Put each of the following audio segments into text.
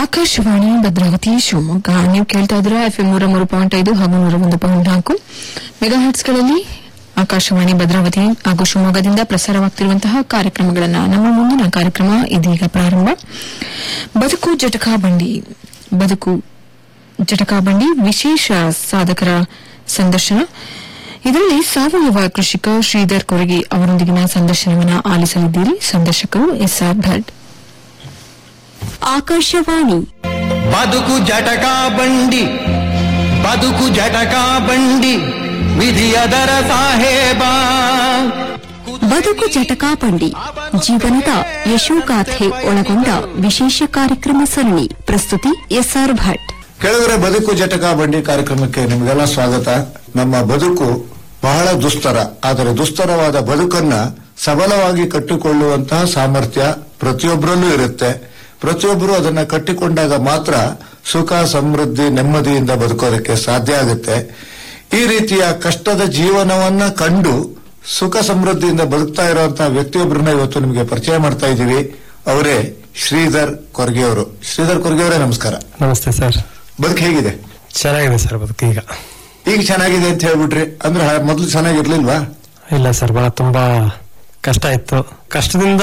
ಆಕಾಶವಾಣಿ ಭದ್ರಾವತಿ ಶಿವಮೊಗ್ಗ ನೀವು ಕೇಳ್ತಾ ಇದ್ರೆ ಎಫ್ ಎಂ ನೂರ ಮೂರು ಪಾಯಿಂಟ್ ಐದು ಹಾಗೂ ನೂರ ಒಂದು ಪಾಯಿಂಟ್ ನಾಲ್ಕು ಮೆಗಾ ಹರ್ಟ್ಸ್ಗಳಲ್ಲಿ ಆಕಾಶವಾಣಿ ಭದ್ರಾವತಿ ಹಾಗೂ ಶಿವಮೊಗ್ಗದಿಂದ ಪ್ರಸಾರವಾಗ್ತಿರುವಂತಹ ಕಾರ್ಯಕ್ರಮಗಳನ್ನ ನಮ್ಮ ಮುಂದಿನ ಕಾರ್ಯಕ್ರಮ ಇದೀಗ ಪ್ರಾರಂಭ ಬದುಕು ಜಟಕಾ ಬಂಡಿ ಬದುಕು ಜಟಕಾ ಬಂಡಿ ವಿಶೇಷ ಸಾಧಕರ ಸಂದರ್ಶನ ಇದರಲ್ಲಿ ಸಾವಯವ ಕೃಷಿಕ ಶ್ರೀಧರ್ ಕೊರಗಿ ಅವರೊಂದಿಗಿನ ಸಂದರ್ಶನವನ್ನು ಆಲಿಸಲಿದ್ದೀರಿ ಸಂದರ್ಶಕರು ಎಸ್ಆರ್ ಭಟ್ ಆಕಾಶವಾಣಿ ಬದುಕು ಜಟಕಾ ಬಂಡಿ ಬದುಕು ಜಟಕಾ ಬಂಡಿ ವಿಧಿಯದರ ಸಾಹೇಬ ಬದುಕು ಜಟಕಾಪಂಡಿ ಜೀವನದ ಯಶೋಗಾಥೆ ಒಳಗೊಂಡ ವಿಶೇಷ ಕಾರ್ಯಕ್ರಮ ಸರಣಿ ಪ್ರಸ್ತುತಿ ಎಸ್ಆರ್ ಭಟ್ ಕೆಳಗರೆ ಬದುಕು ಜಟಕ ಬಂಡಿ ಕಾರ್ಯಕ್ರಮಕ್ಕೆ ನಿಮಗೆಲ್ಲ ಸ್ವಾಗತ ನಮ್ಮ ಬದುಕು ಬಹಳ ದುಸ್ತರ ಆದರೆ ದುಸ್ತರವಾದ ಬದುಕನ್ನ ಸಬಲವಾಗಿ ಕಟ್ಟಿಕೊಳ್ಳುವಂತಹ ಸಾಮರ್ಥ್ಯ ಪ್ರತಿಯೊಬ್ಬರಲ್ಲೂ ಇರುತ್ತೆ ಪ್ರತಿಯೊಬ್ಬರು ಅದನ್ನ ಕಟ್ಟಿಕೊಂಡಾಗ ಮಾತ್ರ ಸುಖ ಸಮೃದ್ಧಿ ನೆಮ್ಮದಿಯಿಂದ ಬದುಕೋದಕ್ಕೆ ಸಾಧ್ಯ ಆಗುತ್ತೆ ಈ ರೀತಿಯ ಕಷ್ಟದ ಜೀವನವನ್ನ ಕಂಡು ಸುಖ ಸಮೃದ್ಧಿಯಿಂದ ಬದುಕ್ತಾ ಇರುವಂತಹ ವ್ಯಕ್ತಿಯೊಬ್ಬರನ್ನ ಇವತ್ತು ನಿಮಗೆ ಪರಿಚಯ ಮಾಡ್ತಾ ಇದ್ದೀವಿ ಅವರೇ ಶ್ರೀಧರ್ ಕೊರ್ಗೆ ಅವರು ಶ್ರೀಧರ್ ಕೊರ್ಗೆ ಅವರೇ ನಮಸ್ಕಾರ ನಮಸ್ತೆ ಸರ್ ಬದುಕು ಹೇಗಿದೆ ಚೆನ್ನಾಗಿದೆ ಸರ್ ಬದುಕು ಈಗ ಈಗ ಚೆನ್ನಾಗಿದೆ ಅಂತ ಹೇಳ್ಬಿಟ್ರಿ ಅಂದ್ರೆ ಹ- ಮೊದ್ಲು ಚೆನ್ನಾಗಿರ್ಲಿಲ್ವಾ ಇಲ್ಲ ಸರ್ ಬಹಳ ತುಂಬಾ ಕಷ್ಟ ಇತ್ತು ಕಷ್ಟದಿಂದ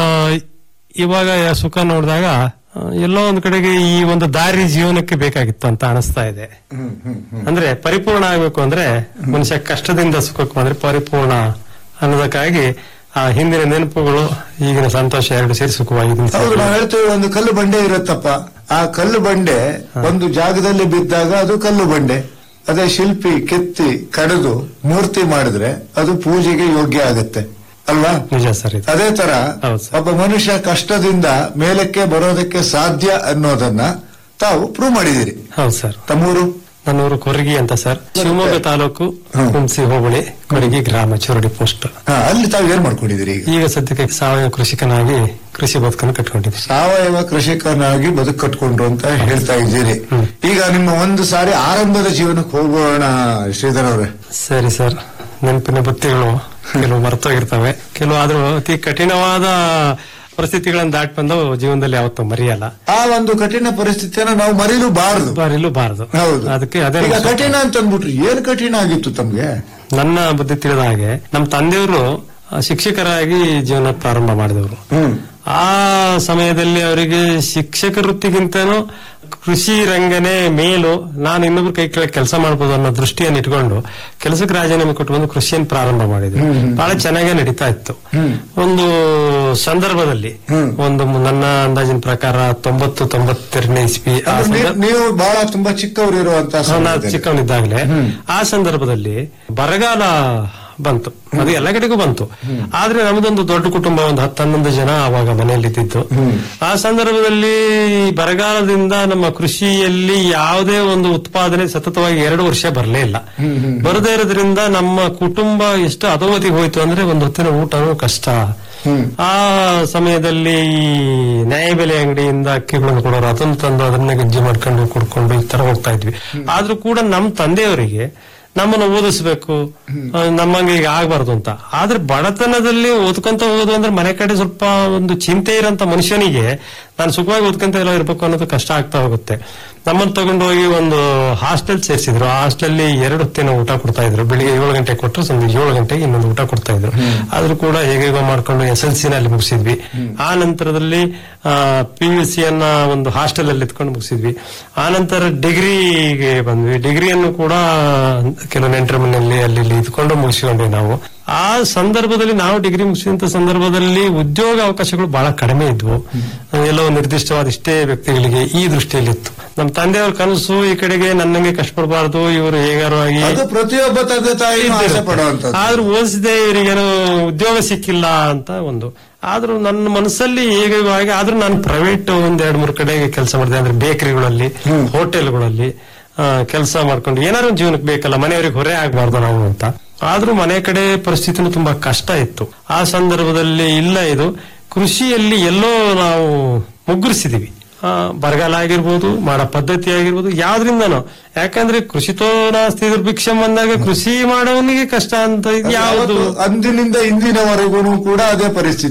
ಇವಾಗ ಸುಖ ನೋಡಿದಾಗ ಆ, ಎಲ್ಲೋ ಒಂದ್ ಕಡೆಗೆ ಈ ಒಂದು ದಾರಿ ಜೀವನಕ್ಕೆ ಬೇಕಾಗಿತ್ತು ಅಂತ ಅನಿಸ್ತಾ ಇದೆ ಅಂದ್ರೆ ಪರಿಪೂರ್ಣ ಆಗ್ಬೇಕು ಅಂದ್ರೆ ಮನುಷ್ಯ ಕಷ್ಟದಿಂದ ಸುಖಕ್ಕೆ ಬಂದ್ರೆ ಪರಿಪೂರ್ಣ ಅನ್ನೋದಕ್ಕಾಗಿ ಆ ಹಿಂದಿನ ನೆನಪುಗಳು ಈಗಿನ ಸಂತೋಷ ಎರಡು ಸೇರಿ ಸುಖವಾಗಿದೆ ಹೌದು ನಾವು ಹೇಳ್ತೇವೆ ಒಂದು ಕಲ್ಲು ಬಂಡೆ ಇರುತ್ತಪ್ಪ ಆ ಕಲ್ಲು ಬಂಡೆ ಒಂದು ಜಾಗದಲ್ಲಿ ಬಿದ್ದಾಗ ಅದು ಕಲ್ಲು ಬಂಡೆ ಅದೇ ಶಿಲ್ಪಿ ಕೆತ್ತಿ ಕಡಿದು ಮೂರ್ತಿ ಮಾಡಿದ್ರೆ ಅದು ಪೂಜೆಗೆ ಯೋಗ್ಯ ಆಗುತ್ತೆ ಅಲ್ವಾ ನಿಜ ಸರ್ ಇದು ಅದೇ ತರ ಹೌದು ಸರ್. ಒಬ್ಬ ಮನುಷ್ಯ ಕಷ್ಟದಿಂದ ಮೇಲಕ್ಕೆ ಬರೋದಕ್ಕೆ ಸಾಧ್ಯ ಅನ್ನೋದನ್ನ ತಾವು ಪ್ರೂವ್ ಮಾಡಿದಿರಿ ಹೌದು ಸರ್ ತಮ್ಮೂರು ನನ್ನೂರು ಕೊರಗಿ ಅಂತ ಸರ್ ಶಿವಮೊಗ್ಗ ತಾಲೂಕು ಹ್ಮ್. ಹುಣಸಿ ಹೋಬಳಿ ಕೊರಗಿ ಗ್ರಾಮ ಚುರಡಿ ಪೋಸ್ಟ್ ಹಾ, ಅಲ್ಲಿ ತಾವು ಏನ್ ಮಾಡ್ಕೊಂಡಿದ್ದೀರಿ ಈಗ ಈಗ ಸದ್ಯಕ್ಕೆ ಸಾವಯವ ಕೃಷಿಕನಾಗಿ ಕೃಷಿ ಬದುಕನ್ನು ಕಟ್ಕೊಂಡಿದ್ದೀನಿ ಸಾವಯವ ಕೃಷಿಕನಾಗಿ ಬದುಕು ಕಟ್ಕೊಂಡ್ರು ಅಂತ ಹೇಳ್ತಾ ಇದ್ದೀರಿ ಈಗ ನಿಮ್ಮ ಒಂದು ಸಾರಿ ಆರಂಭದ ಜೀವನಕ್ಕೆ ಹೋಗೋಣ ಶ್ರೀಧರ್ ಅವರೇ ಸರಿ ಸರ್ ನೆನಪಿನ ಬುತ್ತಿಗಳು ಕೆಲವು ಮರ್ತೋಗಿರ್ತವೆ ಕೆಲವು ಆದ್ರೂ ಅತಿ ಕಠಿಣವಾದ ಪರಿಸ್ಥಿತಿಗಳನ್ನು ದಾಟಿ ಬಂದು ಜೀವನದಲ್ಲಿ ಯಾವತ್ತೂ ಮರೆಯಲ್ಲ ಆ ಒಂದು ಕಠಿಣ ಪರಿಸ್ಥಿತಿಯನ್ನ ನಾವು ಮರೀಲೂಬಾರದು ಬಾರಿಲು ಬಾರದು ಹೌದು ಅದಕ್ಕೆ ಅದೇ ಈಗ ನಮ್ಮ ಕಠಿಣ ಅಂತ ಅಂದ್ಬಿಟ್ರಿ ಏನ್ ಕಠಿಣ ಆಗಿತ್ತು ತಮ್ಗೆ ನನ್ನ ಬುದ್ಧಿ ತಿಳಿದ ಹಾಗೆ ನಮ್ಮ ತಂದೆಯವರು ಆ, ಶಿಕ್ಷಕರಾಗಿ ಜೀವನ ಪ್ರಾರಂಭ ಮಾಡಿದವರು ಹ್ಮ್ ಆ ಸಮಯದಲ್ಲಿ ಅವರಿಗೆ ಶಿಕ್ಷಕ ವೃತ್ತಿಗಿಂತನೂ ಕೃಷಿ ರಂಗನೇ ಮೇಲು ನಾನು ಇನ್ನೊಬ್ರು ಕೈ ಕೆಳಗೆ ಕೆಲಸ ಮಾಡಬಹುದು ಅನ್ನೋ ದೃಷ್ಟಿಯನ್ನು ಇಟ್ಕೊಂಡು ಕೆಲಸಕ್ಕೆ ರಾಜೀನಾಮೆ ಕೊಟ್ಟು ಬಂದು ಕೃಷಿಯನ್ನು ಪ್ರಾರಂಭ ಮಾಡಿದ್ರು ಬಹಳ ಚೆನ್ನಾಗೇ ನಡೀತಾ ಇತ್ತು ಒಂದು ಸಂದರ್ಭದಲ್ಲಿ ಒಂದು ಮು- ನನ್ನ ಅಂದಾಜಿನ ಪ್ರಕಾರ ತೊಂಬತ್ತು ತೊಂಬತ್ತೆರಡನೇ ಇಸ್ವಿ ಆ ಅಂದ್ರೆ ಸಂದರ್ಭ ನೀವ್- ನೀವು ಬಹಳ ತುಂಬಾ ಚಿಕ್ಕವರು ಇರುವಂತ ನಾನು ಚಿಕ್ಕವನಿದ್ದಾಗಲೇ ಆ ಸಂದರ್ಭದಲ್ಲಿ ಬರಗಾಲ ಬಂತು ಅದು ಎಲ್ಲ ಕಡೆಗೂ ಬಂತು ಆದ್ರೆ ನಮ್ದೊಂದು ದೊಡ್ಡ ಕುಟುಂಬ ಒಂದು ಹತ್ತು ಹನ್ನೊಂದು ಜನ ಅವಾಗ ಮನೆಯಲ್ಲಿ ಇದ್ದಿದ್ದು ಆ ಸಂದರ್ಭದಲ್ಲಿ ಬರಗಾಲದಿಂದ ನಮ್ಮ ಕೃಷಿಯಲ್ಲಿ ಯಾವುದೇ ಒಂದು ಉತ್ಪಾದನೆ ಸತತವಾಗಿ ಎರಡು ವರ್ಷ ಬರಲೇ ಇಲ್ಲ ಬರದೇ ಇರೋದ್ರಿಂದ ನಮ್ಮ ಕುಟುಂಬ ಎಷ್ಟು ಅಧೋಗತಿಗೆ ಹೋಯ್ತು ಅಂದ್ರೆ ಒಂದು ಹೊತ್ತಿನ ಊಟನೂ ಕಷ್ಟ ಆ ಸಮಯದಲ್ಲಿ ಈ ನ್ಯಾಯಬೆಲೆ ಅಂಗಡಿಯಿಂದ ಅಕ್ಕಿಗಳನ್ನು ಕೊಡೋರು ಅದನ್ನು ತಂದು ಅದನ್ನ ಗಂಜಿ ಮಾಡ್ಕೊಂಡು ಕುಡ್ಕೊಂಡು ಈ ತರ ಹೋಗ್ತಾ ಇದ್ವಿ ಆದ್ರೂ ಕೂಡ ನಮ್ಮ ತಂದೆಯವರಿಗೆ ನಮ್ಮನ್ನು ಓದಿಸ್ಬೇಕು ಆ, ನಮ್ಮಂಗೆ ಈಗ ಆಗ್ಬಾರ್ದು ಅಂತ ಆದ್ರೆ ಬಡತನದಲ್ಲಿ ಓದ್ಕೊಂತ ಹೋಗೋದು ಅಂದ್ರೆ ಮನೆ ಕಡೆ ಸ್ವಲ್ಪ ಒಂದು ಚಿಂತೆ ಇರೋಂತ ಮನುಷ್ಯನಿಗೆ ನಾನು ಸುಖವಾಗಿ ಓದ್ಕೊಂತ ಎಲ್ಲ ಇರ್ಬೇಕು ಅನ್ನೋದು ಕಷ್ಟ ಆಗ್ತಾ ಹೋಗುತ್ತೆ ನಮ್ಮನ್ನು ತಗೊಂಡು ಹೋಗಿ ಒಂದು ಹಾಸ್ಟೆಲ್ ಸೇರಿಸಿದ್ರು ಆ ಹಾಸ್ಟೆಲ್ ಎರಡು ಹೊತ್ತಿನ ಊಟ ಕೊಡ್ತಾ ಇದ್ರು ಬೆಳಿಗ್ಗೆ ಏಳು ಗಂಟೆ ಕೊಟ್ಟರು ಸಂಜೆ ಏಳು ಗಂಟೆಗೆ ಇನ್ನೊಂದು ಊಟ ಕೊಡ್ತಾ ಇದ್ರು ಆದ್ರೂ ಕೂಡ ಹೇಗೇಗೋ ಮಾಡ್ಕೊಂಡು ಎಸ್ ಎಲ್ ಸಿ ನಲ್ಲಿ ಮುಗಿಸಿದ್ವಿ ಆ ನಂತರದಲ್ಲಿ ಪಿ ಯು ಸಿ ಅನ್ನ ಒಂದು ಹಾಸ್ಟೆಲ್ ಅಲ್ಲಿ ಎತ್ಕೊಂಡು ಮುಗಿಸಿದ್ವಿ ಆ ನಂತರ ಡಿಗ್ರಿಗೆ ಬಂದ್ವಿ ಡಿಗ್ರಿಯನ್ನು ಕೂಡ ಕೆಲವು ನೆಂಟರ ಮನೆಯಲ್ಲಿ ಅಲ್ಲಿ ಇಲ್ಲಿ ಇದ್ಕೊಂಡು ಮುಗಿಸ್ಕೊಂಡ್ವಿ ನಾವು ಆ ಸಂದರ್ಭದಲ್ಲಿ ನಾವು ಡಿಗ್ರಿ ಮುಗಿಸಿದಂತ ಸಂದರ್ಭದಲ್ಲಿ ಉದ್ಯೋಗ ಅವಕಾಶಗಳು ಬಹಳ ಕಡಿಮೆ ಇದ್ವು ಎಲ್ಲೋ ನಿರ್ದಿಷ್ಟವಾದ ಇಷ್ಟೇ ವ್ಯಕ್ತಿಗಳಿಗೆ ಈ ದೃಷ್ಟಿಯಲ್ಲಿ ಇತ್ತು ನಮ್ಮ ತಂದೆಯವ್ರ ಕನಸು ಈ ಕಡೆಗೆ ನನ್ನಂಗೆ ಕಷ್ಟಪಡಬಾರ್ದು ಇವರು ಹೇಗಾರು ಆಗಿ ಅದು ಪ್ರತಿಯೊಬ್ಬ ತಂದೆ ತಾಯಿ ಆಸೆ ಪಡುವಂತದ್ದು ಆದ್ರೂ ಓದಿಸಿದೆ ಇವರಿಗೇನು ಉದ್ಯೋಗ ಸಿಕ್ಕಿಲ್ಲ ಅಂತ ಒಂದು ಆದ್ರೂ ನನ್ನ ಮನಸ್ಸಲ್ಲಿ ಹೇಗೆ ಆಗಿ ಆದ್ರೂ ನಾನು ಪ್ರೈವೇಟ್ ಒಂದ್ ಎರಡ್ ಮೂರು ಕಡೆ ಕೆಲಸ ಮಾಡಿದೆ ಅಂದ್ರೆ ಬೇಕರಿಗಳಲ್ಲಿ ಹೋಟೆಲ್ಗಳಲ್ಲಿ ಕೆಲಸ ಮಾಡ್ಕೊಂಡು ಏನಾದ್ರು ಒಂದ್ ಜೀವನಕ್ಕೆ ಬೇಕಲ್ಲ ಮನೆಯವರಿಗೆ ಹೊರೆ ಆಗ್ಬಾರ್ದು ನಾವು ಅಂತ ಆದ್ರೂ ಮನೆ ಕಡೆ ಪರಿಸ್ಥಿತಿನೂ ತುಂಬಾ ಕಷ್ಟ ಇತ್ತು ಆ ಸಂದರ್ಭದಲ್ಲಿ ಇಲ್ಲ ಇದು ಕೃಷಿಯಲ್ಲಿ ಎಲ್ಲೋ ನಾವು ಮುಗ್ಗರಿಸಿದೀವಿ ಆ, ಬರಗಾಲ ಆಗಿರ್ಬೋದು ಮಾಡೋ ಪದ್ಧತಿ ಆಗಿರ್ಬೋದು ಯಾವ್ದ್ರಿಂದನೋ ಯಾಕಂದ್ರೆ ಕೃಷಿತೋ ನಾಸ್ತಿ ದುರ್ಭಿಕ್ಷಂ ಬಂದಾಗ ಕೃಷಿ ಮಾಡೋನಿಗೆ ಕಷ್ಟ ಅಂತ ಯಾವುದು ಯಾವತ್ತು ಅಂದಿನಿಂದ ಇಂದಿನವರೆಗೂ ಕೂಡ ಅದೇ ಪರಿಸ್ಥಿತಿ